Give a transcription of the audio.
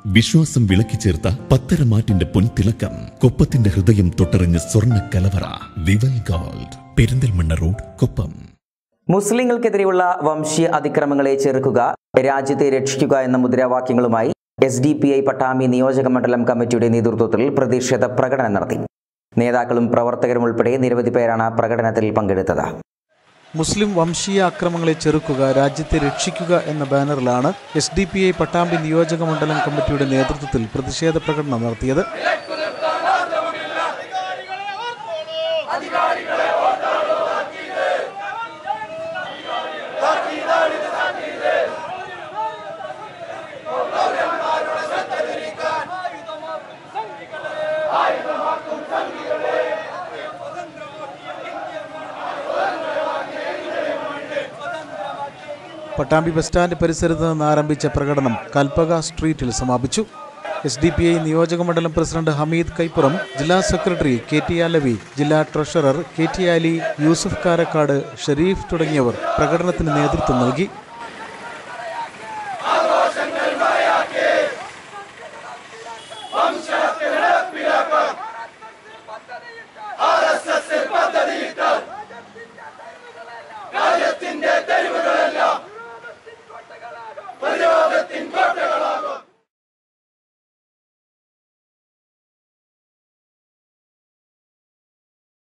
വിശ്വാസം വിളക്കി ചേർത്ത പത്തരമാറ്റിന്റെ പൊൻതിളക്കം കൊപ്പത്തിന്റെ ഹൃദയം തൊട്ടറിഞ്ഞ സ്വർണ്ണ കലവറ വിവൽ ഗോൾഡ് പെരിന്തൽമണ്ണ റോഡ് കൊപ്പം മുസ്ലിങ്ങൾക്കെതിരെയുള്ള വംശീയ അതിക്രമങ്ങളെ ചെറുക്കുക രാജ്യത്തെ രക്ഷിക്കുക എന്ന മുദ്രാവാക്യങ്ങളുമായി S D P I Pattambi നിയോജക മണ്ഡലം കമ്മിറ്റിയുടെ നേതൃത്വത്തിൽ പ്രതിഷേധ പ്രകടനം നടത്തി നേതാക്കളും പ്രവർത്തകരും ഉൾപ്പെടെ നിരവധി പേരാണ് പ്രകടനത്തിൽ പങ്കെടുത്തത് മുസ്ലിം വംശീയ അക്രമങ്ങളെ ചെറുക്കുക രാജ്യത്തെ രക്ഷിക്കുക എന്ന ബാനറിലാണ് S D P I Pattambi നിയോജക മണ്ഡലം കമ്മിറ്റിയുടെ നേതൃത്വത്തിൽ പ്രതിഷേധ പ്രകടനം നടത്തിയത് പട്ടാമ്പി ബസ് സ്റ്റാൻഡ് പരിസരത്ത് നിന്ന് ആരംഭിച്ച പ്രകടനം കൽപ്പക സ്ട്രീറ്റിൽ സമാപിച്ചു എസ് ഡി പി ഐ നിയോജക മണ്ഡലം പ്രസിഡന്റ് ഹമീദ് കൈപ്പുറം ജില്ലാ സെക്രട്ടറി കെ ടി അലവി ജില്ലാ treasurer K T Ali Yusuf Karakkad Sherif തുടങ്ങിയവർ പ്രകടനത്തിന് നേതൃത്വം നൽകി